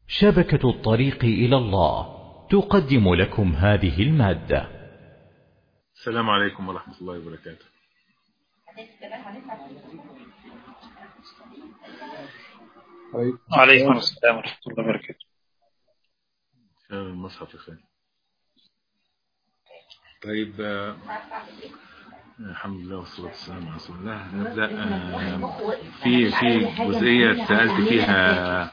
شبكة الطريق إلى الله تقدم لكم هذه المادة السلام عليكم ورحمة الله وبركاته وعليكم السلام ورحمة الله وبركاته المصحف خير طيب آه، الحمد لله والصلاة والسلام على رسول الله نبدأ آه، في في جزئية سألت فيها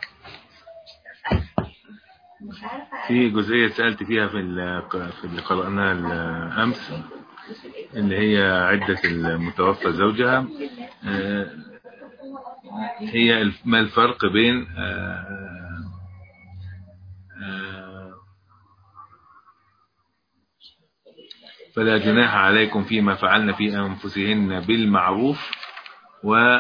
في جزئية سألت فيها في ال- في اللي قرأناها الأمس اللي هي عدة المتوفى زوجها آه، هي الف- ما الفرق بين آه، آه، فلا جناح عليكم فيما فعلن في أنفسهن بالمعروف و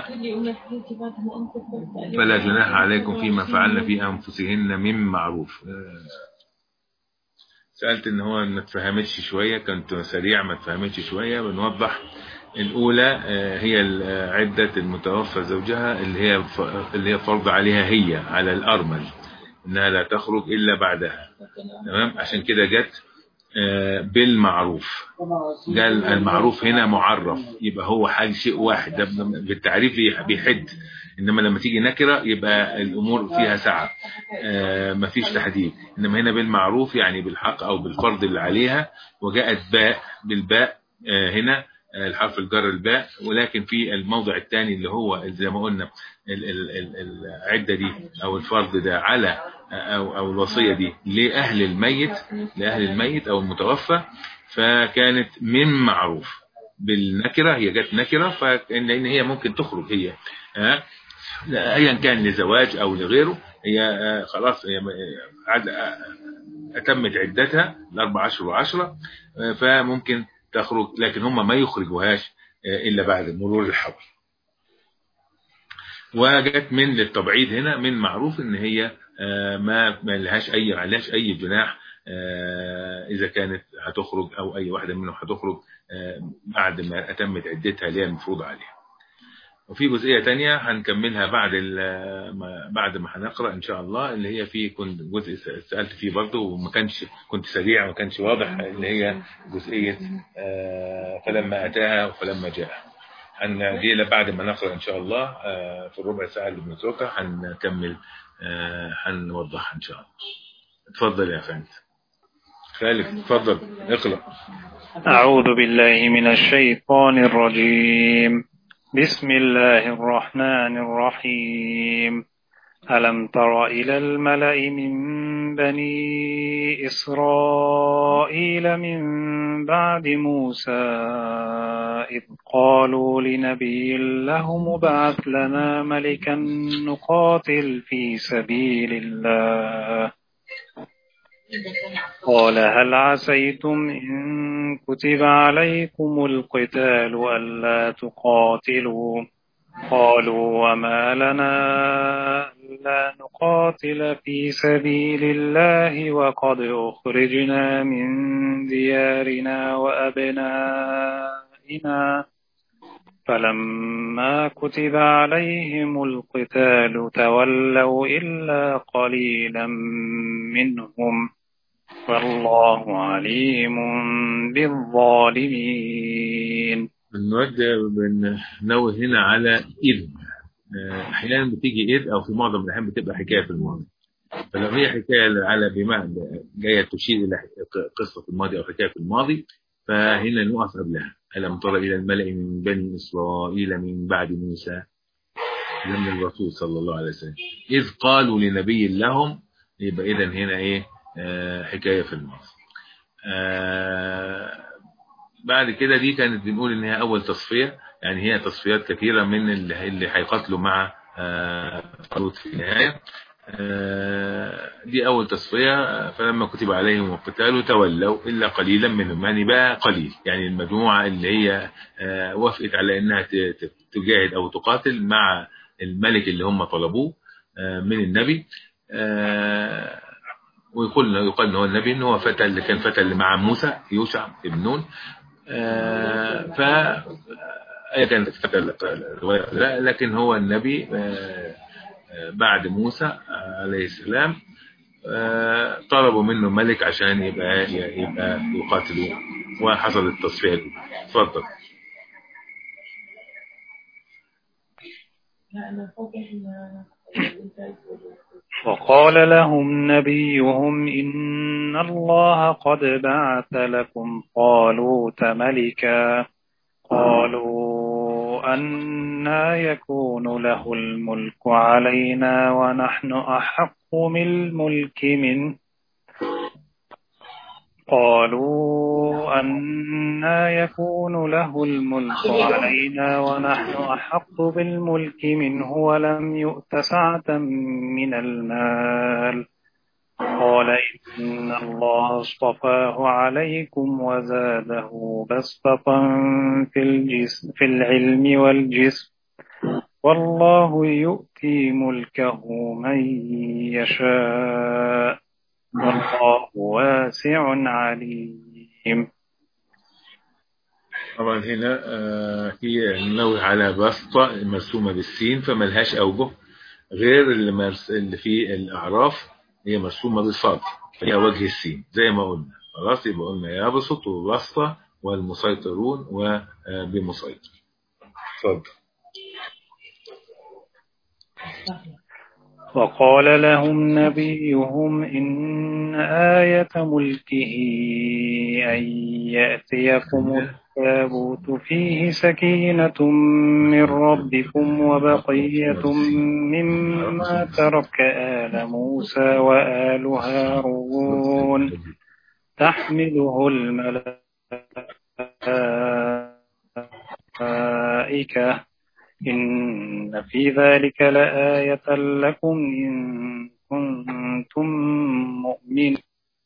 فلا جناح عليكم فيما فعلن في أنفسهن من معروف آه، سألت إن هو ما تفهمتش شوية كنت سريع ما تفهمتش شوية بنوضح الأولى آه، هي ال- آه، عدة المتوفى زوجها اللي هي ف- اللي هي فرض عليها هي على الأرمل إنها لا تخرج إلا بعدها تمام عشان كده جت آه، بالمعروف قال المعروف هنا معرف يبقى هو حال شيء واحد ده بالتعريف بيحد انما لما تيجي نكره يبقى الامور فيها سعه آه مفيش تحديد انما هنا بالمعروف يعني بالحق او بالفرض اللي عليها وجاءت باء بالباء آه هنا آه الحرف الجر الباء ولكن في الموضع الثاني اللي هو زي ما قلنا ال- ال- ال- العده دي او الفرض ده على او او الوصيه دي لاهل الميت لاهل الميت او المتوفى فكانت من معروف بالنكره هي جت نكره فان لان هي ممكن تخرج هي ها لا، ايا كان لزواج او لغيره هي آه، خلاص هي م- آه، عد- آه، اتمت عدتها الاربع اشهر وعشرة آه، فممكن تخرج لكن هم ما يخرجوهاش آه، الا بعد مرور الحول وجت من للتبعيد هنا من معروف ان هي آه، ما ما لهاش اي ما لهاش اي جناح آه، اذا كانت هتخرج او اي واحده منهم هتخرج آه، بعد ما اتمت عدتها اللي هي المفروض عليها وفي جزئيه تانية هنكملها بعد ال- ما- بعد ما هنقرا ان شاء الله اللي هي في كنت جزء س- سالت فيه برضه وما كانش كنت سريع وما كانش واضح اللي هي جزئيه آه، فلما اتاها وفلما جاء هنجي بعد ما نقرا ان شاء الله آه، في الربع ساعه اللي بنتركها هنكمل آه، هنوضحها ان شاء الله اتفضل يا فندم خالد اتفضل اقرا أعوذ بالله من الشيطان الرجيم بسم الله الرحمن الرحيم ألم تر إلى الملأ من بني إسرائيل من بعد موسى إذ قالوا لنبي له مبعث لنا ملكا نقاتل في سبيل الله قال هل عسيتم إن كتب عليكم القتال ألا تقاتلوا قالوا وما لنا ألا نقاتل في سبيل الله وقد أخرجنا من ديارنا وأبنائنا فلما كتب عليهم القتال تولوا إلا قليلا منهم والله عليم بالظالمين بنوجه بننوه هنا على إذ آه، أحيانا بتيجي إذ أو في معظم الأحيان بتبقى حكاية في الماضي فلو هي حكاية على بمعنى جاية تشير إلى قصة في الماضي أو حكاية في الماضي فهنا نقف قبلها ألم تر إلى الملأ من بني إسرائيل من بعد موسى من الرسول صلى الله عليه وسلم إذ قالوا لنبي لهم يبقى إذا هنا إيه آه حكاية في الماضي آه بعد كده دي كانت بنقول إن هي أول تصفية يعني هي تصفيات كثيرة من اللي اللي هيقاتلوا مع آه طالوت في النهاية آه دي أول تصفية آه، فلما كتب عليهم القتال تولوا إلا قليلا منهم يعني بقى قليل يعني المجموعة اللي هي آه وافقت على إنها ت- ت- تجاهد أو تقاتل مع الملك اللي هم طلبوه آه من النبي آه ويقول يقال ان هو النبي ان هو فتى اللي كان فتى اللي مع موسى يوشع ابن نون آه ف هي كانت فتى الرواية لا لكن هو النبي آه آه بعد موسى عليه السلام آه، طلبوا منه ملك عشان يبقى يبقى يقاتلوا وحصل التصفية دي اتفضل وقال لهم نبيهم إن الله قد بعث لكم طالوت ملكا قالوا أنا يكون له الملك علينا ونحن أحق بالملك منه قالوا أنا يكون له الملك علينا ونحن أحق بالملك منه ولم يؤت سعة من المال قال إن الله اصطفاه عليكم وزاده بسطة في, الجسم في العلم والجسم والله يؤتي ملكه من يشاء والله واسع عليم طبعا هنا آه، هي نوع على بسطة مرسومة بالسين فملهاش أوجه غير اللي, مرس اللي في الأعراف هي مرسومة بالصاد فهي وجه السين زي ما قلنا خلاص يبقى قلنا يابسط وبسطة والمسيطرون وبمسيطر اتفضل وقال لهم نبيهم إن آية ملكه أن يأتيكم التابوت فيه سكينة من ربكم وبقية مما ترك آل موسى وآل هارون تحمله الملائكة إن في ذلك لآية لكم إن كنتم مؤمنين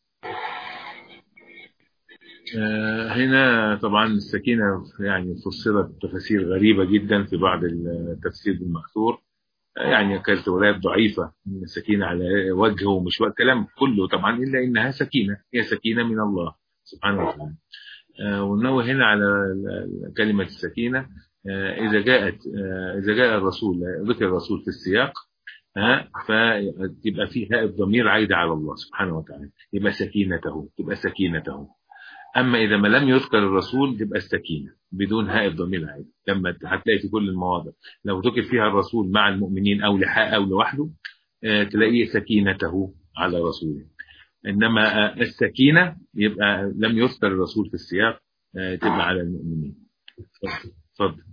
آه، هنا طبعا السكينة يعني فسرت تفاسير غريبة جدا في بعض التفسير المأثور آه، يعني كانت روايات ضعيفة من السكينة على وجهه ومش كلام كله طبعا إلا إنها سكينة هي سكينة من الله سبحانه وتعالى آه، ونوه هنا على كلمة السكينة إذا جاءت إذا جاء الرسول ذكر الرسول في السياق ها فتبقى فيه هاء الضمير عايدة على الله سبحانه وتعالى يبقى سكينته تبقى سكينته أما إذا ما لم يذكر الرسول تبقى السكينة بدون هاء الضمير عادي لما هتلاقي في كل المواضع لو ذكر فيها الرسول مع المؤمنين أو لحاء أو لوحده تلاقيه سكينته على رسوله إنما السكينة يبقى لم يذكر الرسول في السياق تبقى على المؤمنين اتفضل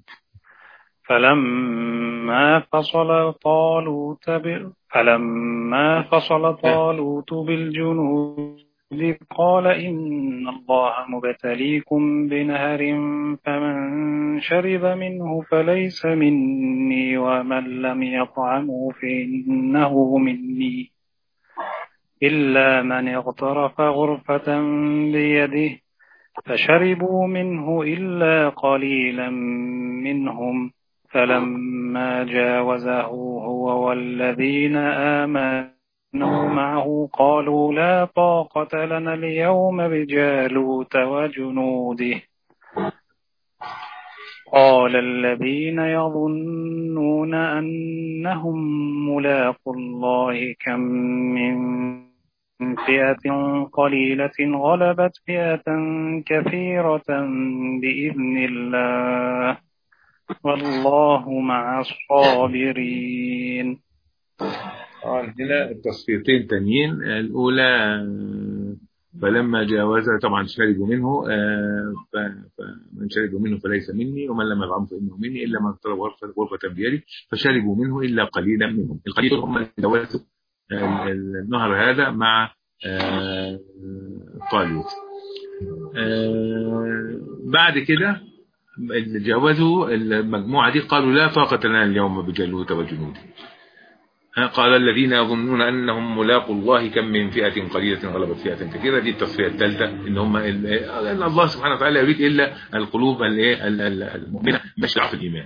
فلما فصل طالوت ب... فلما فصل طالوت بالجنود قال إن الله مبتليكم بنهر فمن شرب منه فليس مني ومن لم يطعمه فإنه مني إلا من اغترف غرفة بيده فشربوا منه إلا قليلا منهم فلما جاوزه هو والذين آمنوا معه قالوا لا طاقة لنا اليوم بجالوت وجنوده قال الذين يظنون أنهم ملاقوا الله كم من فئة قليلة غلبت فئة كثيرة بإذن الله والله مع الصابرين هنا التصفيتين تانيين الأولى فلما جاوزها طبعا شربوا منه فمن شربوا منه فليس مني ومن لم يطعمه فإنه مني إلا من طلب غرفة, غرفة بيدي فشربوا منه إلا قليلا منهم القليل هم اللي جاوزوا النهر هذا مع طالوت بعد كده اللي جاوزوا المجموعة دي قالوا لا طاقة لنا اليوم بجالوت وجنوده قال الذين يظنون أنهم ملاقوا الله كم من فئة قليلة غلبت فئة كثيرة دي التصفية الثالثة إن هم أن الله سبحانه وتعالى يريد إلا القلوب المؤمنة مش في الإيمان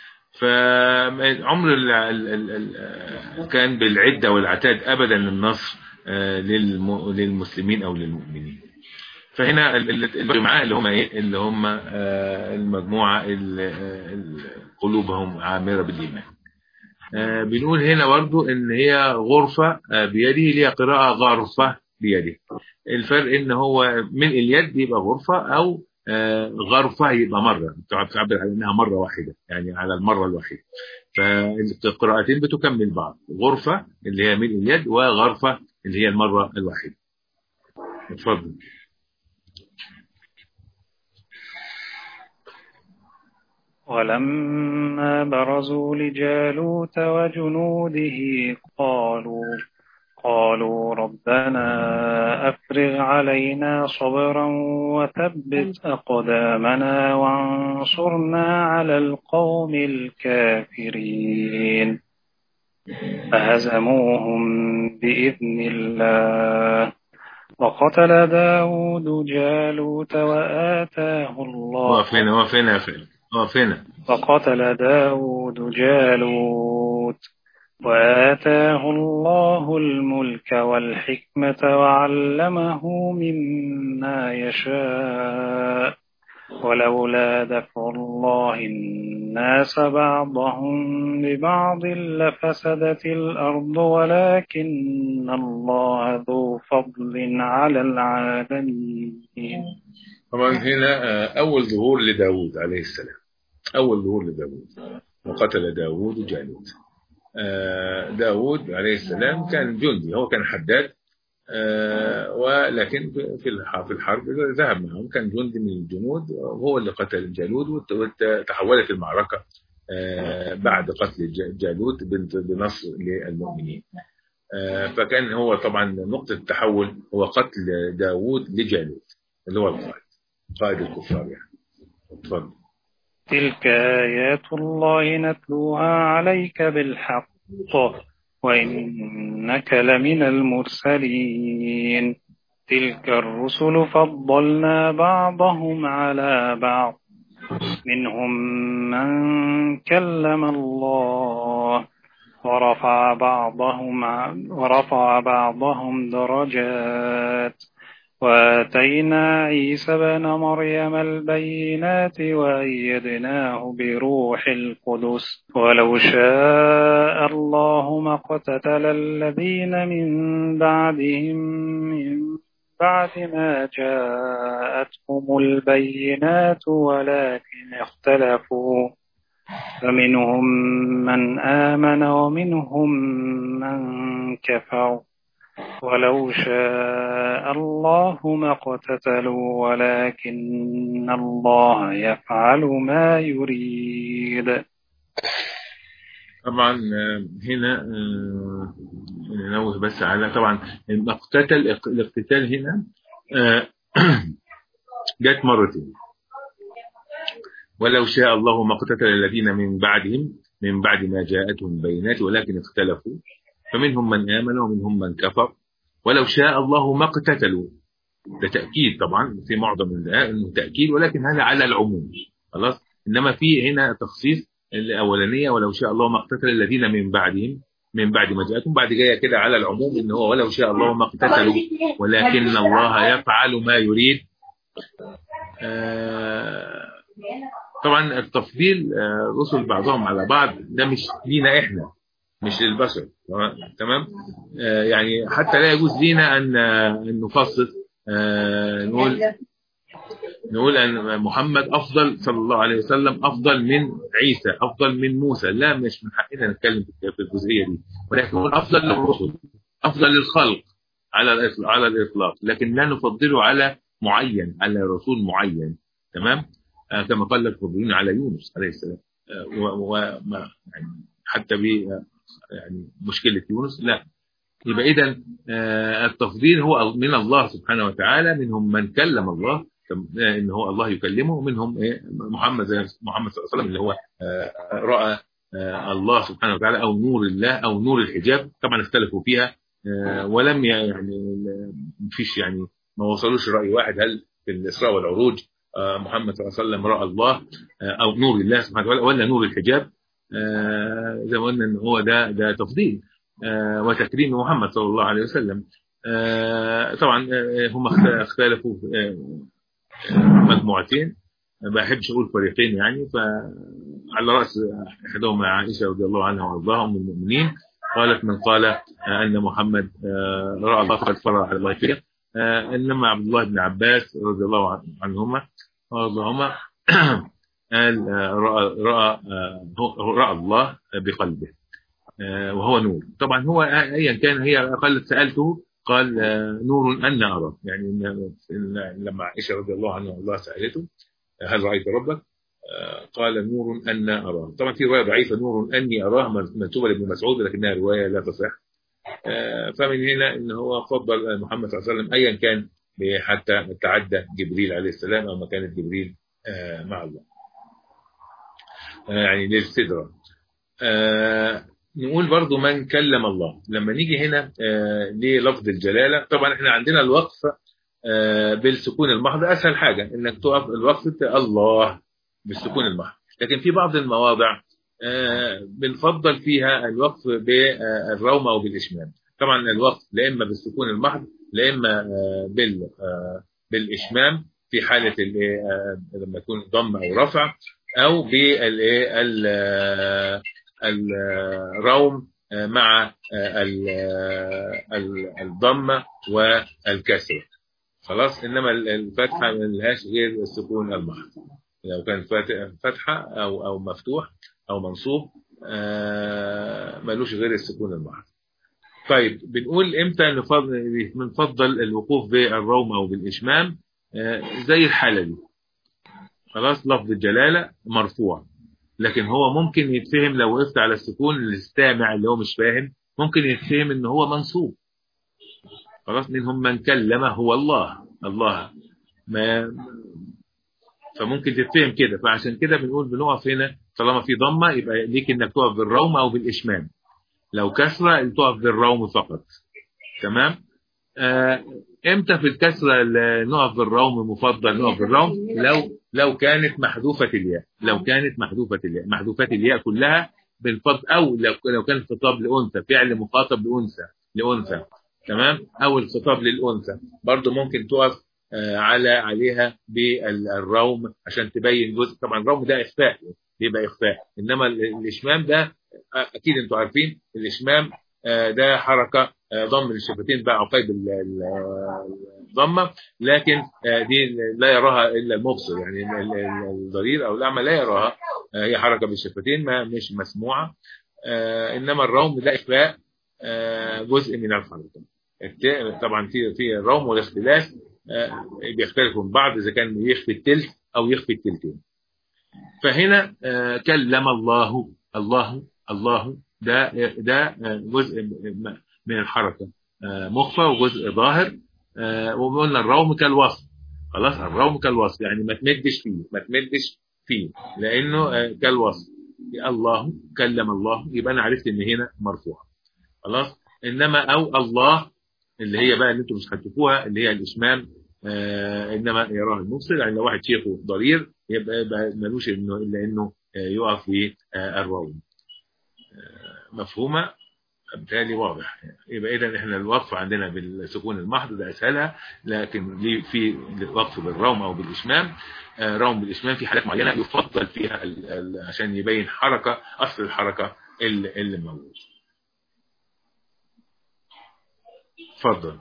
فعمر كان بالعدة والعتاد أبدا النصر للمسلمين أو للمؤمنين فهنا اللي معاه اللي هم ايه اللي هم المجموعه اللي قلوبهم عامره بالايمان آه، بنقول هنا برضو ان هي غرفة آه، بيده ليها قراءة غرفة بيده الفرق ان هو من اليد يبقى غرفة او آه، غرفة يبقى مرة تعبر على انها مرة واحدة يعني على المرة الواحدة فالقراءتين بتكمل بعض غرفة اللي هي من اليد وغرفة اللي هي المرة الواحدة اتفضل ولما برزوا لجالوت وجنوده قالوا قالوا ربنا أفرغ علينا صبرا وثبت أقدامنا وانصرنا على القوم الكافرين فهزموهم بإذن الله وقتل داود جالوت وآتاه الله وفينا وفينا فين وفينا وقتل داود جالوت وآتاه الله الملك والحكمة وعلمه مما يشاء ولولا دفع الله الناس بعضهم ببعض لفسدت الأرض ولكن الله ذو فضل على العالمين طبعا هنا آه، أول ظهور لداود عليه السلام أول ظهور لداود وقتل داود جالوت آه، داود عليه السلام كان جندي هو كان حداد آه، ولكن في الح- في الحرب ذهب معهم كان جندي من الجنود وهو اللي قتل جالوت وت- وتحولت المعركة آه، بعد قتل ج- جالوت بنت- بنصر للمؤمنين آه، فكان هو طبعا نقطة التحول هو قتل داود لجالوت اللي هو القائد قائد الكفار يعني اتفضل تلك آيات الله نتلوها عليك بالحق وإنك لمن المرسلين تلك الرسل فضلنا بعضهم على بعض منهم من كلم الله ورفع بعضهم ورفع بعضهم درجات وآتينا عيسى بن مريم البينات وأيدناه بروح القدس ولو شاء الله ما اقتتل الذين من بعدهم من بعد ما جاءتهم البينات ولكن اختلفوا فمنهم من آمن ومنهم من كفر ولو شاء الله ما اقتتلوا ولكن الله يفعل ما يريد طبعا آه، هنا آه، ننوه بس على طبعا المقتتل الاقتتال هنا آه، جت مرتين ولو شاء الله ما اقتتل الذين من بعدهم من بعد ما جاءتهم بينات ولكن اختلفوا فمنهم من آمن ومنهم من كفر ولو شاء الله ما اقتتلوا ده تأكيد طبعا في معظم الآية انه تأكيد ولكن هذا على العموم خلاص انما في هنا تخصيص الاولانيه ولو شاء الله ما اقتتل الذين من بعدهم من بعد ما جاءتهم بعد جايه كده على العموم ان هو ولو شاء الله ما اقتتلوا ولكن الله يفعل ما يريد آه طبعا التفضيل آه رسل بعضهم على بعض ده مش لينا احنا مش للبشر تمام آه يعني حتى لا يجوز لينا ان ان نفصل آه نقول نقول ان محمد افضل صلى الله عليه وسلم افضل من عيسى افضل من موسى لا مش من حقنا نتكلم في الجزئيه دي ولكن نقول افضل للرسل افضل للخلق على الاطلاق على الاطلاق لكن لا نفضله على معين على رسول معين تمام آه كما قال المفضلين على يونس عليه السلام آه وما يعني حتى ب يعني مشكله يونس لا يبقى اذا آه التفضيل هو من الله سبحانه وتعالى منهم من كلم الله ان هو الله يكلمه ومنهم محمد زي محمد صلى الله عليه وسلم اللي هو راى الله سبحانه وتعالى او نور الله او نور الحجاب طبعا اختلفوا فيها ولم يعني مفيش يعني ما وصلوش راي واحد هل في الاسراء والعروج محمد صلى الله عليه وسلم راى الله او نور الله سبحانه وتعالى ولا نور الحجاب زي ما قلنا ان هو ده ده تفضيل وتكريم محمد صلى الله عليه وسلم طبعا هم اختلفوا مجموعتين ما بحبش اقول فريقين يعني فعلى راس احدهما عائشه رضي الله عنها وارضاها ام المؤمنين قالت من قال ان محمد راى الله فقد فرع على الله فيه انما عبد الله بن عباس رضي الله عنهما وارضاهما قال راى راى راى الله بقلبه وهو نور طبعا هو ايا كان هي قالت سالته قال نور ان ارى يعني لما عائشه رضي الله عنها الله سالته هل رايت ربك قال نور ان اراه طبعا في روايه ضعيفه نور اني اراه منسوبه لابن مسعود لكنها روايه لا تصح فمن هنا ان هو فضل محمد صلى الله عليه وسلم ايا كان حتى تعدى جبريل عليه السلام او مكانه جبريل مع الله يعني للسدره نقول برضو من كلم الله لما نيجي هنا للفظ الجلاله طبعا احنا عندنا الوقف بالسكون المحض اسهل حاجه انك تقف الوقف الله بالسكون المحض لكن في بعض المواضع بنفضل فيها الوقف بالروم او بالاشمام طبعا الوقف لا اما بالسكون المحض لا اما بال بالاشمام في حاله لما يكون ضم او رفع او بال الروم مع الضمه والكسره خلاص انما الفتحه ما لهاش غير السكون المحض لو كان فتحه او او مفتوح او منصوب ملوش غير السكون المحض طيب بنقول امتى بنفضل الوقوف بالروم او بالاشمام زي الحاله دي خلاص لفظ الجلاله مرفوع لكن هو ممكن يتفهم لو وقفت على السكون للسامع اللي هو مش فاهم ممكن يتفهم ان هو منصوب خلاص منهم من كلم هو الله الله ما فممكن تتفهم كده فعشان كده بنقول بنقف هنا طالما في ضمه يبقى ليك انك تقف بالروم او بالاشمام لو كسره تقف بالروم فقط تمام آه امتى في الكسره نقف بالروم مفضل نقف بالروم لو لو كانت محذوفه الياء لو كانت محذوفه الياء محذوفات الياء كلها بالفضل او لو لو كان خطاب لانثى فعل مخاطب لانثى لانثى تمام او الخطاب للانثى برضه ممكن تقف آه على عليها بالروم عشان تبين جزء طبعا الروم ده اخفاء بيبقى اخفاء انما الاشمام ده اكيد انتوا عارفين الاشمام آه ده حركه آه ضم الشفتين بقى عقيب الضمه لكن دي لا يراها الا المبصر يعني الضرير او الاعمى لا يراها هي حركه بالشفتين ما مش مسموعه انما الروم ده اخفاء جزء من الحركه طبعا في في الروم والاختلاف بيختلفوا من بعض اذا كان يخفي التلت او يخفي التلتين فهنا كلم الله الله الله ده ده جزء من الحركه مخفى وجزء ظاهر وقلنا الروم كالوصف خلاص الروم كالوصف يعني ما تمدش فيه ما تمدش فيه لانه كالوصف الله كلم الله يبقى انا عرفت ان هنا مرفوع خلاص انما او الله اللي هي بقى اللي انتم مش هتشوفوها اللي هي الاشمام آه انما يراها المبصر يعني لو واحد شيخه ضرير يبقى, يبقى ملوش انه الا انه آه يقف في آه الروم آه مفهومه بالتالي واضح يبقى اذا احنا الوقف عندنا بالسكون المحض ده اسهلها لكن في الوقف بالروم او بالاشمام آه روم بالاشمام في حالات معينه يفضل فيها ال ال عشان يبين حركه اصل الحركه اللي, اللي موجود تفضل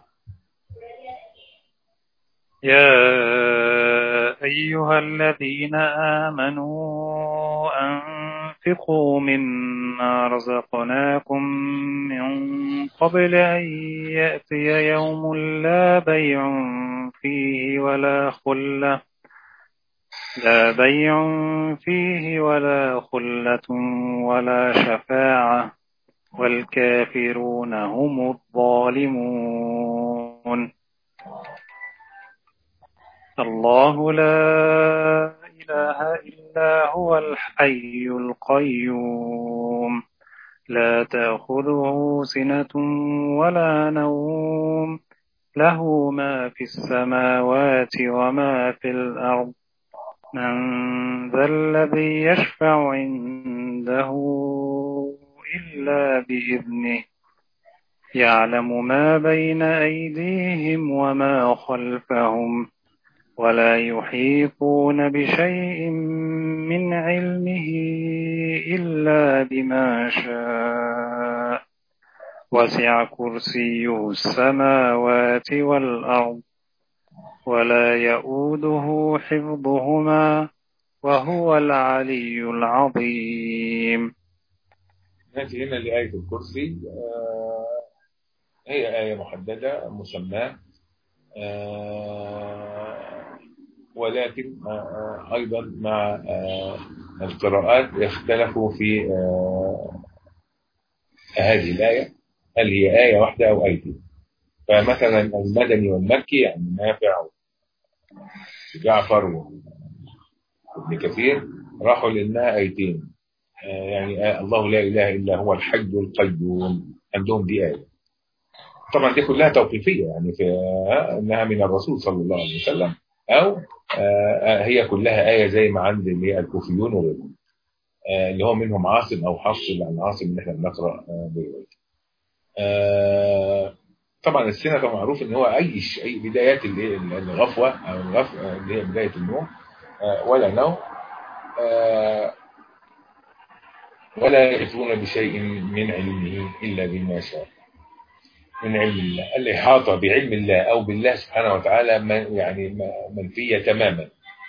يا أيها الذين آمنوا أنفقوا مما رزقناكم من قبل أن يأتي يوم لا بيع فيه ولا خلة لا بيع فيه ولا خلة ولا شفاعة والكافرون هم الظالمون الله لا إله إلا هو الحي القيوم لا تأخذه سنة ولا نوم له ما في السماوات وما في الأرض من ذا الذي يشفع عنده إلا بإذنه يعلم ما بين أيديهم وما خلفهم ولا يحيطون بشيء من علمه إلا بما شاء وسع كرسيه السماوات والأرض ولا يؤوده حفظهما وهو العلي العظيم نأتي هنا لآية الكرسي آه، هي آية محددة مسماة آه، ولكن آه، آه، أيضا مع آه، القراءات يختلفوا في آه، هذه الآية هل هي آية واحدة أو آيتين فمثلا المدني والمكي يعني نافع وجعفر وابن كثير راحوا لأنها آيتين آه، يعني آه، الله لا إله إلا هو الحي القيوم عندهم دي آية طبعا دي كلها توقيفية يعني في آه، إنها من الرسول صلى الله عليه وسلم أو آه، آه، هي كلها آية زي ما عند اللي هي الكوفيون وغيرهم آه، اللي هو منهم عاصم أو حفص عن عاصم اللي احنا بنقرأ آه، بروايته آه، طبعا السنة طبعا معروف ان هو اي ش- اي بدايات اللي الغفوة او الغف اللي هي بداية النوم آه، ولا نوم آه، ولا يحيطون بشيء من علمه الا بما شاء من علم الله الإحاطة بعلم الله أو بالله سبحانه وتعالى من- يعني م- منفية تماما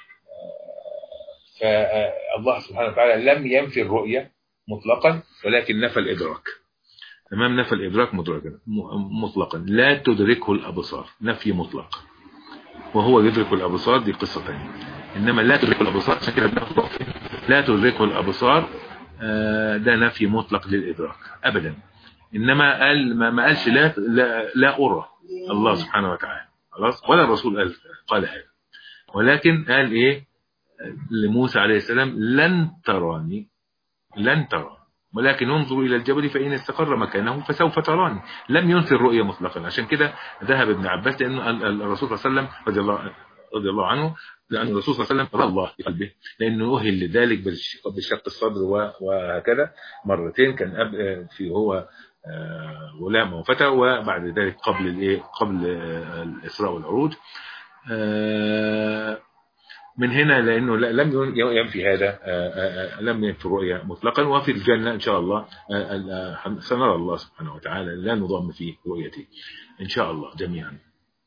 فالله سبحانه وتعالى لم ينفي الرؤية مطلقا ولكن نفى الإدراك تمام نفى الإدراك مدركا م- مطلقا لا تدركه الأبصار نفي مطلق وهو يدرك الأبصار دي قصة ثانية إنما لا تدركه الأبصار عشان كده بناخد لا تدركه الأبصار آه، ده نفي مطلق للإدراك أبدا إنما قال ما ما قالش لا لا, لا أرى الله سبحانه وتعالى خلاص ولا الرسول قال قال هذا ولكن قال إيه لموسى عليه السلام لن تراني لن ترى ولكن انظروا إلى الجبل فإن استقر مكانه فسوف تراني لم ينفي الرؤية مطلقا عشان كده ذهب ابن عباس لأنه ال- ال- الرسول صلى الله عليه وسلم رضي الله رضي الله عنه لأن الرسول صلى الله عليه وسلم رأى الله في قلبه لأنه أهل لذلك بالش- بشق الصدر و- وهكذا مرتين كان أب في هو آه، غلام وفتى وبعد ذلك قبل الايه قبل آه، الإسراء والعروج آه، من هنا لأنه لا- لم ين- ينفي هذا آه، آه، آه، لم ينفي الرؤيا مطلقا وفي الجنة إن شاء الله آه، آه، سنرى الله سبحانه وتعالى لا نضم في رؤيته إن شاء الله جميعا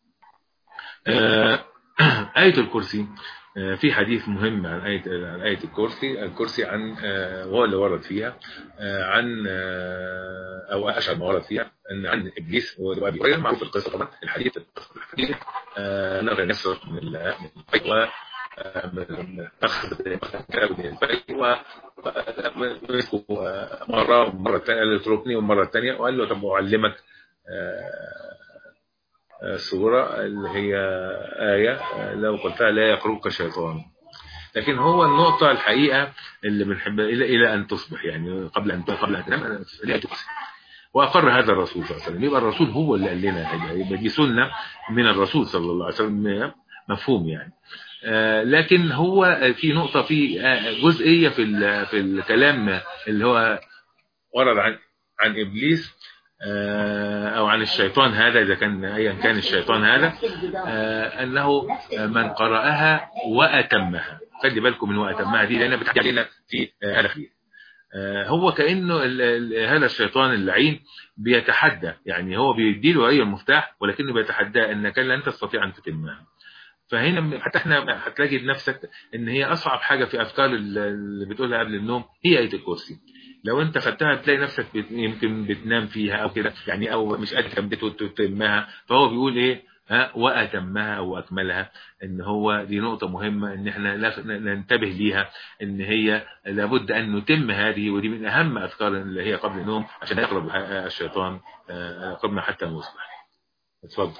آه، آية الكرسي آه، في حديث مهم عن آية عن آية الكرسي الكرسي عن آه، وهو اللي ورد فيها آه، عن آه، أو أشهر ما ورد فيها أن عن إبليس هو أبي هريرة معروف القصة طبعا الحديث الحديث آه، أنه كان يسرق من ال- من البيت و آه، من أخذ كتاب من البيت و ومسكه آه، مرة ومرة ثانية قال له اتركني والمرة الثانية وقال له طب أعلمك آه، آه، سورة اللي هي آية آه، لو قلتها لا يقربك شيطان لكن هو النقطة الحقيقة اللي بنحب إلى إلى أن تصبح يعني قبل أن قبل أن تنام أنا لا تقسم وأقر هذا الرسول صلى الله عليه وسلم يبقى الرسول هو اللي قال لنا هذا. يبقى دي سنة من الرسول صلى الله عليه وسلم مفهوم يعني آه، لكن هو في نقطة في آه، جزئية في ال- في الكلام اللي هو ورد عن عن ابليس آه، او عن الشيطان هذا اذا كان ايا كان الشيطان هذا آه، انه من قراها واتمها خلي بالكم من واتمها دي لانها بتحكي علينا في آه، هذا خير آه، هو كانه ال- ال- هذا الشيطان اللعين بيتحدى يعني هو بيديله اي المفتاح ولكنه بيتحدى انك لن تستطيع ان تتمها فهنا حتى احنا هتلاقي نفسك ان هي اصعب حاجه في افكار اللي بتقولها قبل النوم هي ايه الكرسي لو انت خدتها تلاقي نفسك بت... يمكن بتنام فيها او كده يعني او مش قادر تتمها فهو بيقول ايه ها واتمها او اكملها ان هو دي نقطه مهمه ان احنا لا- ننتبه ليها ان هي لابد ان نتم هذه ودي من اهم اذكار اللي هي قبل النوم عشان يقرب الشيطان آه، قبل حتى نصبح اتفضل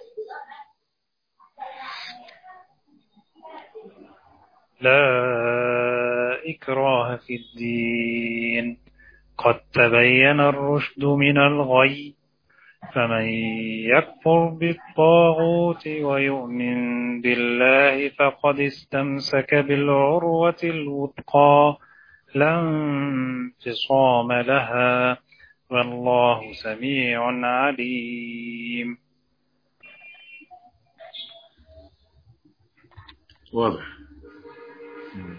لا إكراه في الدين قد تبين الرشد من الغي فمن يكفر بالطاغوت ويؤمن بالله فقد استمسك بالعروة الوثقى لا انفصام لها والله سميع عليم واضح مم.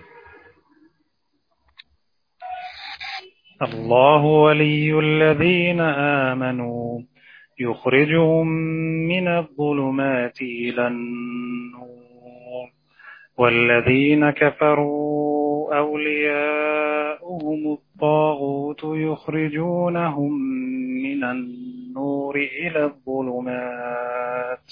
الله ولي الذين آمنوا يخرجهم من الظلمات إلى النور والذين كفروا أولياؤهم الطاغوت يخرجونهم من النور إلى الظلمات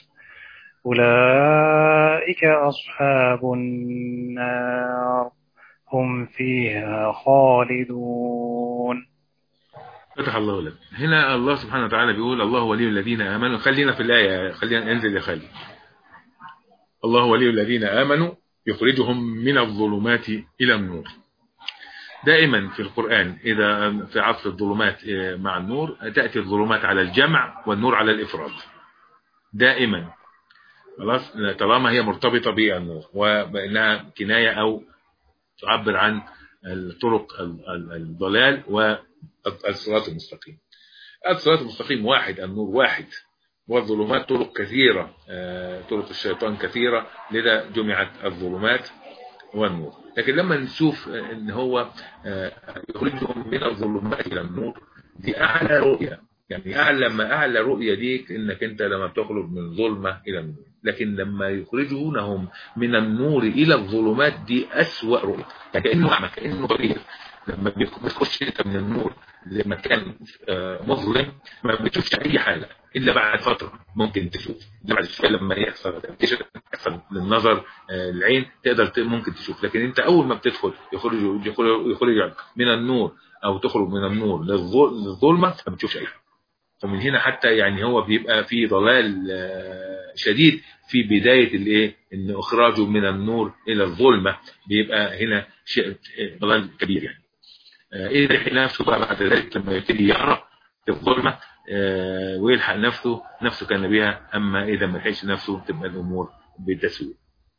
أولئك أصحاب النار هم فيها خالدون فتح الله لك هنا الله سبحانه وتعالى بيقول الله ولي الذين آمنوا خلينا في الآية خلينا انزل يا خالد الله ولي الذين آمنوا يخرجهم من الظلمات إلى النور دائما في القرآن إذا في عصر الظلمات مع النور تأتي الظلمات على الجمع والنور على الإفراد دائما خلاص طالما هي مرتبطة بالنور وبأنها كناية أو تعبر عن الطرق الضلال والصراط المستقيم الصراط المستقيم واحد النور واحد والظلمات طرق كثيرة طرق الشيطان كثيرة لذا جمعت الظلمات والنور لكن لما نشوف ان هو يخرجهم من الظلمات الى النور دي اعلى رؤية يعني اعلى ما اعلى رؤية ديك انك انت لما بتخرج من ظلمة الى النور لكن لما يخرجونهم من النور الى الظلمات دي اسوأ رؤية يعني كانه اعمى كانه ضرير لما بتخش انت من النور لمكان مظلم ما بتشوفش اي حاجه الا بعد فتره ممكن تشوف بعد شويه لما يحصل يحصل للنظر العين تقدر ممكن تشوف لكن انت اول ما بتدخل يخرج يخرج من النور او تخرج من النور للظلمه ما بتشوفش اي حاجه فمن هنا حتى يعني هو بيبقى في ضلال شديد في بدايه الايه ان اخراجه من النور الى الظلمه بيبقى هنا شيء ضلال كبير يعني يلحق نفسه بقى بعد ذلك لما يبتدي يقرا في الظلمه ويلحق نفسه نفسه كان بها اما اذا ما لحقش نفسه تبقى الامور بتسوء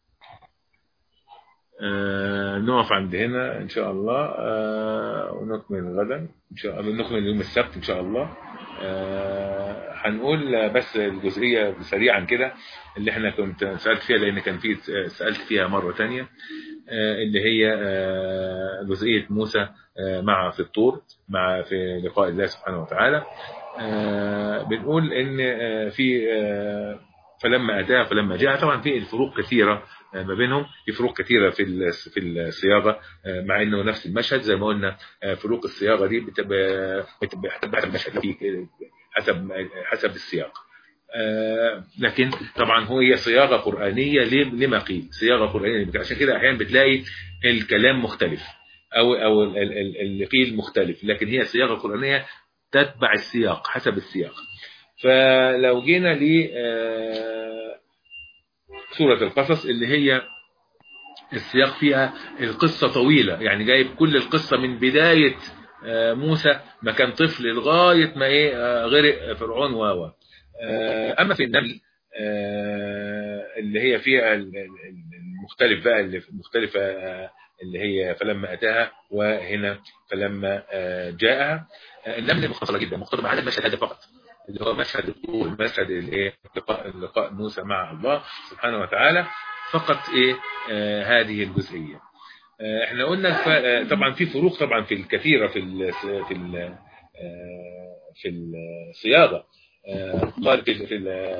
نقف عند هنا ان شاء الله ونكمل غدا ان شاء الله نكمل يوم السبت ان شاء الله هنقول بس الجزئيه سريعا كده اللي احنا كنت سالت فيها لان كان في سالت فيها مره ثانيه اللي هي جزئيه موسى مع في الطور مع في لقاء الله سبحانه وتعالى بنقول ان في فلما اتاها فلما جاء طبعا في الفروق كثيره ما بينهم في فروق كثيره في في الصياغه مع انه نفس المشهد زي ما قلنا فروق الصياغه دي بتبقى بتبقى المشهد فيه حسب حسب السياق لكن طبعا هو هي صياغه قرانيه لما قيل صياغه قرانيه عشان كده احيانا بتلاقي الكلام مختلف او او اللي قيل مختلف لكن هي صياغه قرانيه تتبع السياق حسب السياق فلو جينا ل سورة القصص اللي هي السياق فيها القصة طويلة يعني جايب كل القصة من بداية موسى ما كان طفل لغاية ما ايه غرق فرعون و اما في النمل اللي هي فيها المختلف بقى اللي مختلفة اللي هي فلما اتاها وهنا فلما جاءها النمل مختصرة جدا مختصرة على المشهد هذا فقط اللي هو مشهد الطول مشهد الايه لقاء لقاء موسى مع الله سبحانه وتعالى فقط ايه آه هذه الجزئيه آه احنا قلنا طبعا في فروق طبعا في الكثيره في ال في ال آه في الصياغه قال في في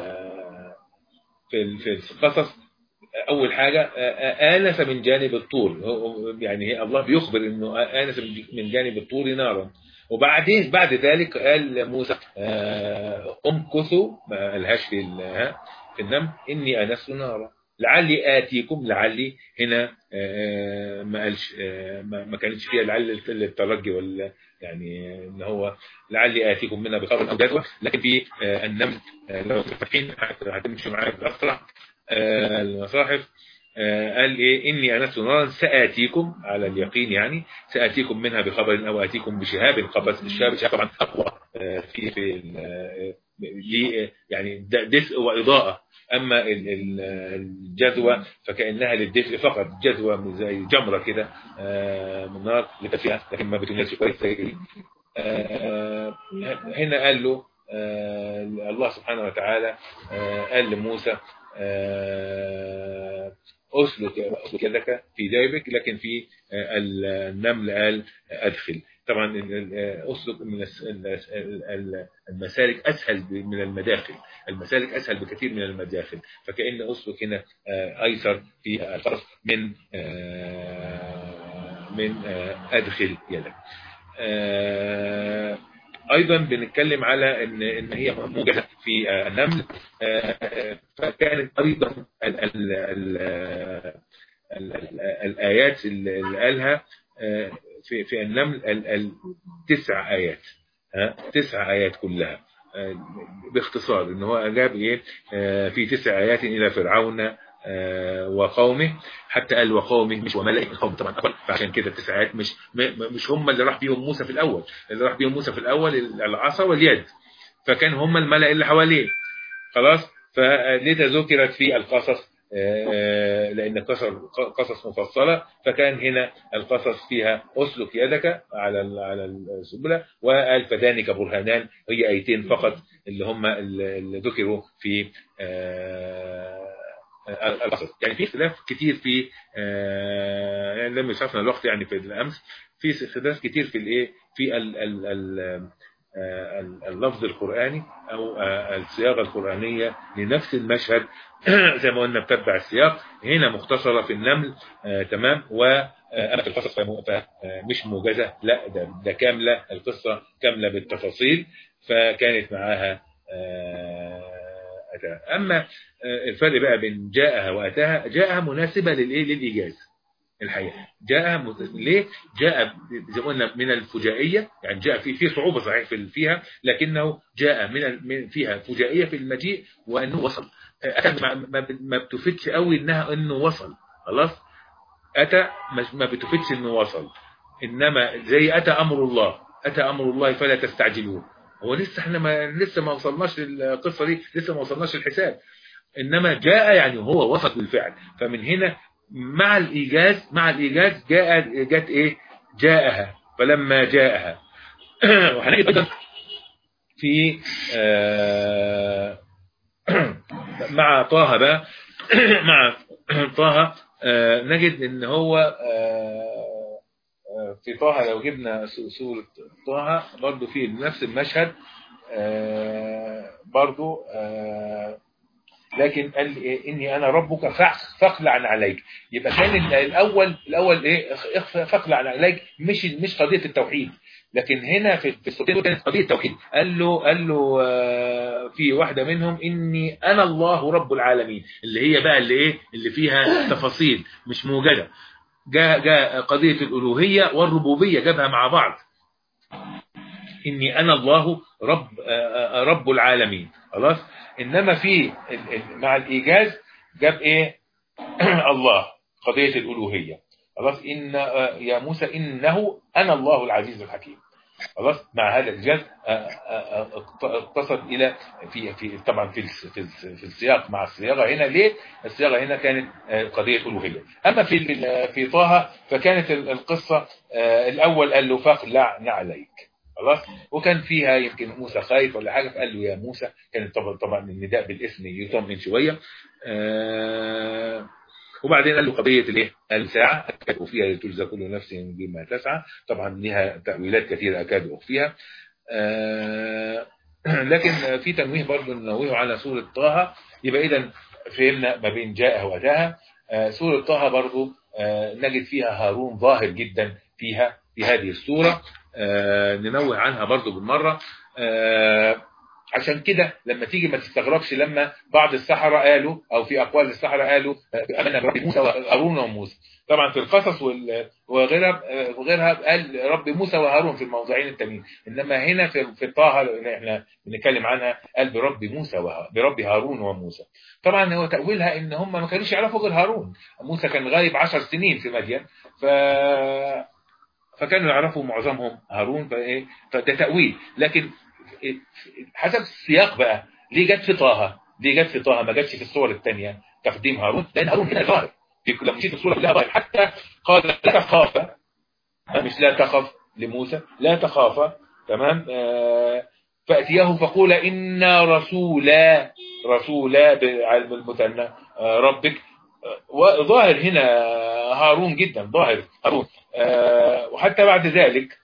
في في القصص اول حاجه انس من جانب الطور يعني الله بيخبر انه انس من جانب الطور نارا وبعدين بعد ذلك قال موسى امكثوا ما قالهاش في في النمل اني انست نارا لعلي اتيكم لعلي هنا ما قالش ما كانتش فيها لعل الترجي ولا يعني ان هو لعلي اتيكم منها بخبر او جدوى لكن في النمل لو فاتحين هتمشي معايا باسرع المصاحف قال ايه اني انست نارا ساتيكم على اليقين يعني ساتيكم منها بخبر او اتيكم بشهاب قبس الشهاب شهاب طبعا اقوى في في دي يعني دفء واضاءه اما الجذوه فكانها للدفء فقط جذوه زي جمره كده من نار اللي فيها لكن ما بتنزلش كويس زي هنا قال له الله سبحانه وتعالى قال لموسى اسلك اسلك يدك في جيبك لكن في آه، النمل قال ادخل طبعا ال- ال- اسلك من الس- ال- ال- ال- المسالك اسهل ب- من المداخل المسالك اسهل بكثير من المداخل فكأن اسلك هنا آه، ايسر في الطرف من آه، من آه، ادخل يدك آه، ايضا بنتكلم على ان ان هي موجهه في آه، النمل آه، آه، فكانت ايضا ال ال ال ال ال الايات اللي اللي قالها آه، في في النمل ال- ال- تسع ايات ها، تسع ايات كلها آه، باختصار ان هو جاب ايه آه، في تسع ايات الى فرعون آه، وقومه حتى قال وقومه مش وملئه القوم طبعا أكبر فعشان كده التسع ايات مش م- مش هم اللي راح بيهم موسى في الاول اللي راح بيهم موسى في الاول العصا واليد فكان هم الملأ اللي حواليه خلاص فلذا ذكرت في القصص آه، لأن قصص قصص مفصلة فكان هنا القصص فيها أسلك يدك على ال- على السبلة وقال فدانك برهانان هي آيتين فقط اللي هم اللي اللي ذكروا في آه، القصص يعني في خلاف كتير في آه، يعني لم يسعفنا الوقت يعني في الأمس في خلاف كتير في الايه في ال ال ال آه، اللفظ القرآني أو آه، الصياغة القرآنية لنفس المشهد زي ما قلنا بتتبع السياق هنا مختصرة في النمل آه، تمام وأما في القصص فمو- فمش موجزة لا ده, ده كاملة القصة كاملة بالتفاصيل فكانت معاها آه، أتاها أما آه، الفرق بقى بين جاءها وأتاها جاءها مناسبة للإيه للإيجاز الحقيقة جاء مت... ليه جاء زي ما قلنا من الفجائية يعني جاء في في صعوبة صحيح في فيها لكنه جاء من ال- من فيها فجائية في المجيء وأنه وصل أتى ما, ما, ما بتفيدش قوي إنها إنه وصل خلاص أتى مش- ما بتفيدش إنه وصل إنما زي أتى أمر الله أتى أمر الله فلا تستعجلوه هو لسه احنا ما لسه ما وصلناش للقصة دي لسه ما وصلناش للحساب إنما جاء يعني هو وصل بالفعل فمن هنا مع الإيجاز مع الإيجاز جاء جت إيه جاءها فلما جاءها وهنجد أيضا في آه، مع طه بقى مع طه آه، نجد ان هو آه، آه، في طه لو جبنا سو- سورة طه برضو في نفس المشهد آه، برضو آه، لكن قال إيه اني انا ربك فاخ- فاخلع عليك يبقى كان ال- الاول الاول ايه اخ- فاخلع عليك مش مش قضيه التوحيد لكن هنا في في الصورتين دول كانت قضيه التوحيد قال له قال له آه، في واحده منهم اني انا الله رب العالمين اللي هي بقى اللي ايه اللي فيها تفاصيل مش موجده جاء جاء قضيه الالوهيه والربوبيه جابها مع بعض اني انا الله رب آه، آه، رب العالمين خلاص انما في ال- ال- مع الايجاز جاب ايه الله قضيه الالوهيه خلاص ان آه، يا موسى انه انا الله العزيز الحكيم خلاص مع هذا الإيجاز آه، آه، آه، اقت- اقتصر الى في في طبعا في الس- في الس- في السياق مع الصياغه هنا ليه الصياغه هنا كانت آه، قضيه الوهيه اما في في في طه فكانت ال- القصه آه، الاول قال له فاخلع عليك خلاص وكان فيها يمكن موسى خايف ولا حاجه فقال له يا موسى كانت طبعا طبعا النداء بالاسم يطمن شويه آه وبعدين قال له قضيه الايه؟ الساعه اكاد اخفيها لتجزى كل نفس بما تسعى طبعا لها تاويلات كثيره اكاد اخفيها آه لكن في تنويه برضه ننويه على سوره طه يبقى اذا فهمنا ما بين جاءه واتاها آه سوره طه برضه آه نجد فيها هارون ظاهر جدا فيها في هذه السوره آه ننوه عنها برضو بالمرة آه عشان كده لما تيجي ما تستغربش لما بعض السحرة قالوا او في اقوال السحرة قالوا آه، امنا برب موسى وهارون وموسى طبعا في القصص وال- وغيرها آه، وغيرها قال رب موسى وهارون في الموضعين التانيين انما هنا في في طه اللي احنا بنتكلم عنها قال برب موسى وه... برب هارون وموسى طبعا هو تاويلها ان هم ما كانوش يعرفوا غير هارون موسى كان غايب عشر سنين في مدين ف فكانوا يعرفوا معظمهم هارون فايه فده تاويل لكن حسب السياق بقى ليه جت في طه ليه جت في طه ما جتش في الصور الثانيه تقديم هارون لان هارون هنا ظاهر في لما مشيت الصوره كلها ظاهر حتى قال لا تخاف مش لا تخف لموسى لا تخاف تمام آه فاتياه فقول انا رسولا رسولا بالمثنى آه ربك وظاهر هنا هارون جدا ظاهر هارون آه، وحتى بعد ذلك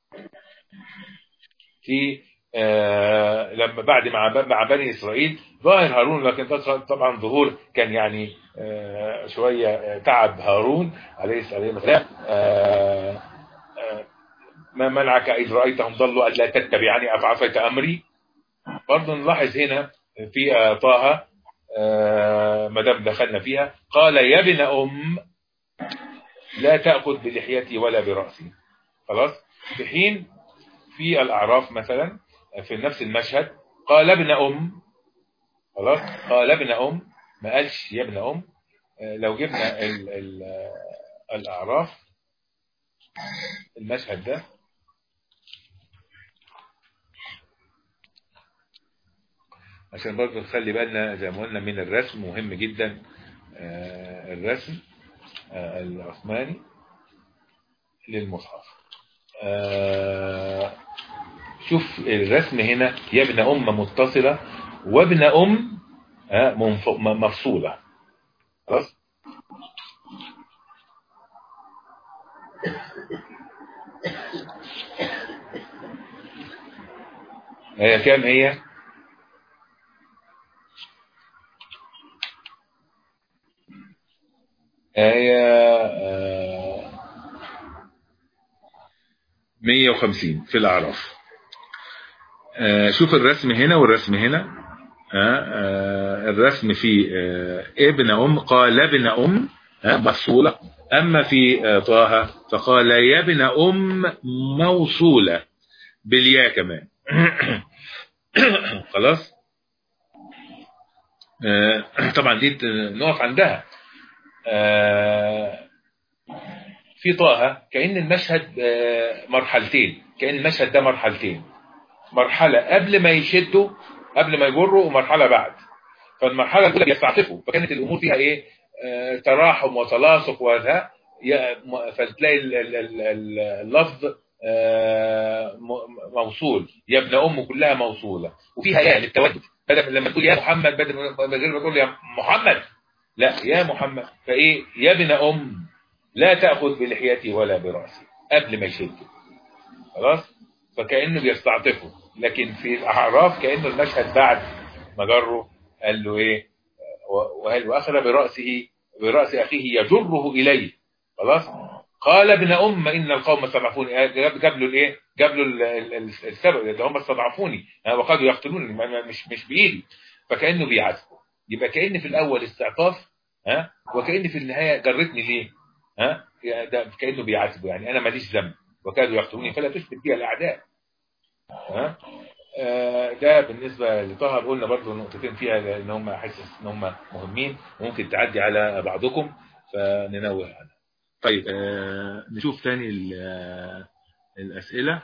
في آه، لما بعد مع مع بني اسرائيل ظاهر هارون لكن ده طبعا ظهور كان يعني آه، شويه تعب هارون عليه السلام آه، آه، ما منعك اذ رايتهم ضلوا الا تتبعني افعصيت امري برضه نلاحظ هنا في آه، طه آه، ما دام دخلنا فيها قال يا ابن ام لا تاخذ بلحيتي ولا براسي خلاص في حين في الاعراف مثلا في نفس المشهد قال ابن ام خلاص قال ابن ام ما قالش يا ابن ام آه، لو جبنا ال ال آه، الاعراف المشهد ده عشان برضه نخلي بالنا زي ما قلنا من الرسم مهم جدا آه، الرسم آه، العثماني للمصحف آه، شوف الرسم هنا يا ابن أم متصلة وابن أم آه، منف- م- مفصولة خلاص هي كام هي؟ آية آه، 150 في الأعراف آه، شوف الرسم هنا والرسم هنا آه، آه، الرسم في آه، ابن أم قال ابن أم آه، مفصولة أما في آه، طه فقال يا ابن أم موصولة بالياء كمان خلاص آه، طبعا دي نقف عندها آه، في طه كأن المشهد آه، مرحلتين كأن المشهد ده مرحلتين مرحلة قبل ما يشدوا قبل ما يجروا ومرحلة بعد فالمرحلة الأولى بيستعطفوا فكانت الأمور فيها إيه آه، تراحم وتلاصق وذا ي- م- فتلاقي ال- ال- ال- ال- اللفظ آه، م- موصول يا ابن أم كلها موصولة وفيها ياء للتودد بدل لما تقول يا محمد بدل ما غير ما تقول يا محمد لا يا محمد فايه يا ابن ام لا تاخذ بلحيتي ولا براسي قبل ما يشدوا خلاص فكانه بيستعطفه لكن في الاعراف كانه المشهد بعد ما جره قال له ايه و- وهل واخذ براسه براس اخيه يجره اليه خلاص قال ابن ام ان القوم استضعفوني آه، جاب جاب له الايه جاب له ال- ال- ال- السبب ده هم استضعفوني آه، وقالوا يقتلونني ما- ما- مش مش بايدي فكانه بيعاتبه يبقى كان في الاول استعطاف ها وكان في النهايه جرتني ليه ها يا ده كانه بيعاتبه يعني انا ماليش ذنب وكادوا يقتلوني فلا تشبك بي الاعداء ها آه، ده بالنسبه لطه قلنا برضو نقطتين فيها لان هم حاسس ان هم مهمين وممكن تعدي على بعضكم فننوه عنها طيب آه، نشوف تاني ال- آه، الاسئله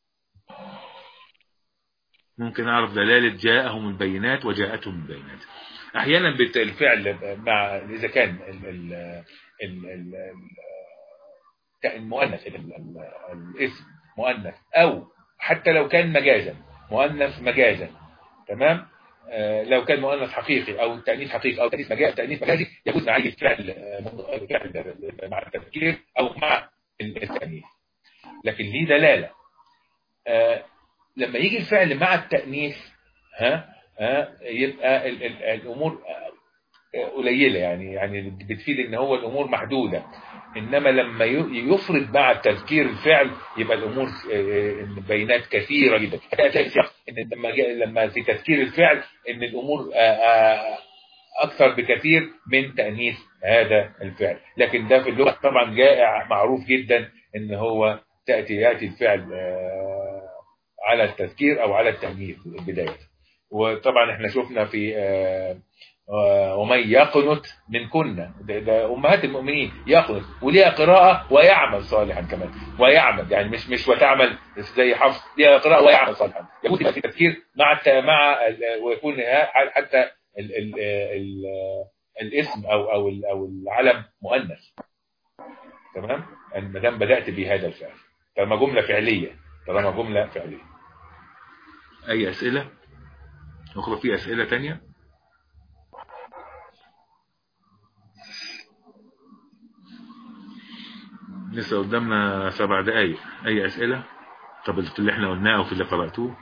ممكن اعرف دلاله جاءهم البينات وجاءتهم البينات احيانا بت- الفعل مع اذا كان ال ال ال ال ال- المؤنث ال- ال- الاسم مؤنث او حتى لو كان مجازا مؤنث مجازا تمام آه، لو كان مؤنث حقيقي او تانيث حقيقي او تانيث مجازي تانيث مجازي يجوز معاه الفعل آه، مض- فعل مع التفكير او مع التانيث لكن ليه دلاله آه، لما يجي الفعل مع التانيث ها ها يبقى ال ال الامور آه، قليله يعني يعني بتفيد ان هو الامور محدوده انما لما ي- يفرد مع التذكير الفعل يبقى الامور آه، البينات كثيره جدا هتلاقي في ان لما جاء- لما في تذكير الفعل ان الامور آه، آه، اكثر بكثير من تانيث هذا الفعل لكن ده في اللغه طبعا جائع معروف جدا ان هو تاتي ياتي الفعل آه، على التذكير او على التانيث بدايه وطبعا احنا شفنا في آه، آه، ومن يقنت من كنا ده, ده امهات المؤمنين يقنت وليها قراءه ويعمل صالحا كمان ويعمل يعني مش مش وتعمل زي حفص ليها قراءه ويعمل صالحا يكون يبقى في تفكير مع الت- مع ال- ويكون ها- حتى ال ال ال الاسم او او ال- او العلم مؤنث تمام ما دام بدات بهذا الفعل طالما جمله فعليه طالما جمله فعليه اي اسئله اخرى في اسئله تانية لسه قدامنا سبع دقايق اي اسئله طب في اللي احنا قلناه وفي اللي قراتوه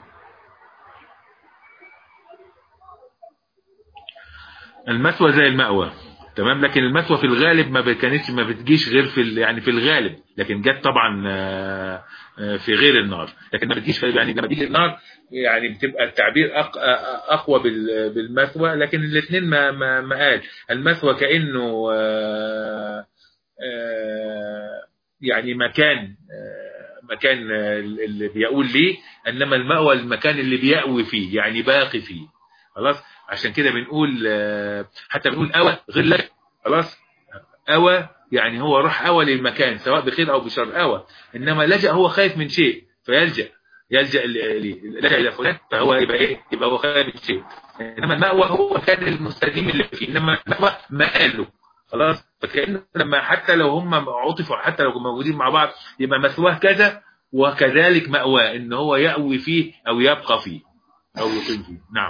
المثوى زي المأوى تمام لكن المثوى في الغالب ما كانتش ما بتجيش غير في ال- يعني في الغالب لكن جت طبعا آه، آه، في غير النار لكن ما بتجيش في يعني لما بتيجي النار يعني بتبقى التعبير أق- آه، اقوى بال- بالمثوى لكن الاثنين ما ما ما قال المثوى كانه آه، آه، يعني مكان آه، مكان آه، اللي بيقول ليه انما المأوى المكان اللي بيأوي فيه يعني باقي فيه خلاص عشان كده بنقول آه، حتى بنقول أوى غير لك خلاص أوى يعني هو راح أوى للمكان سواء بخير أو بشر أوى إنما لجأ هو خايف من شيء فيلجأ يلجأ ل- ل- لجأ إلى فلان فهو يبقى إيه يبقى هو خايف من شيء إنما المأوى هو كان المستديم اللي فيه إنما المأوى مآله خلاص فكأنه لما حتى لو هم عطفوا حتى لو موجودين مع بعض يبقى مثواه كذا وكذلك مأواه إن هو يأوي فيه أو يبقى فيه أو يقيم فيه نعم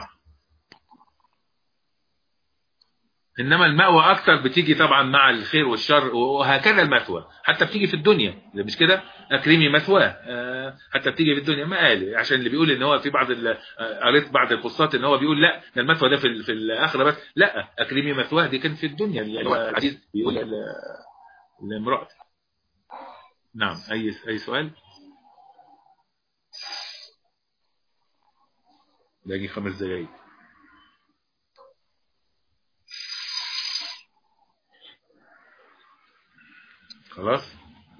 انما المأوى اكتر بتيجي طبعا مع الخير والشر وهكذا المثوى حتى بتيجي في الدنيا مش كده اكرمي مثواه آه، حتى بتيجي في الدنيا ما قال عشان اللي بيقول ان هو في بعض ال- آه، قريت بعض القصات ان هو بيقول لا ده المثوى ده في ال- في الاخره بس لا اكرمي مثواه دي كانت في الدنيا يعني هو العزيز بيقول ل- لامرأته نعم اي اي سؤال باقي خمس دقايق خلاص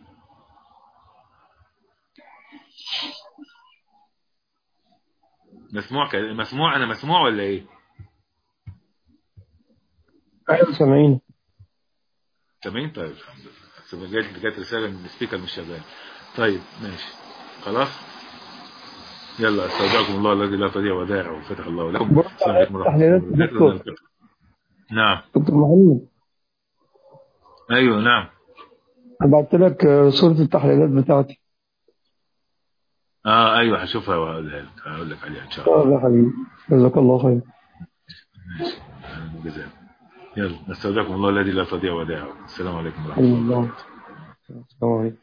مسموع كده مسموع انا مسموع ولا ايه ايوه سامعين تمام طيب الحمد لله بس جات جات رساله من السبيكر مش شغال طيب ماشي خلاص يلا استودعكم الله الذي لا تضيع ودائعه وفتح الله لكم برضه السلام عليكم ورحمه تحليلات الله الدكتور. وبركاته نعم دكتور محمد ايوه نعم انا بعت لك آه، صورة التحليلات بتاعتي اه ايوه هشوفها وهقولها لك هقول لك عليها ان شاء الله اه يا حبيبي جزاك الله خير ماشي أهلاً وجزاك يلا نستودعكم الله الذي لا تضيع ودائعه السلام عليكم ورحمه الحمد الله لله وبركاته السلام عليكم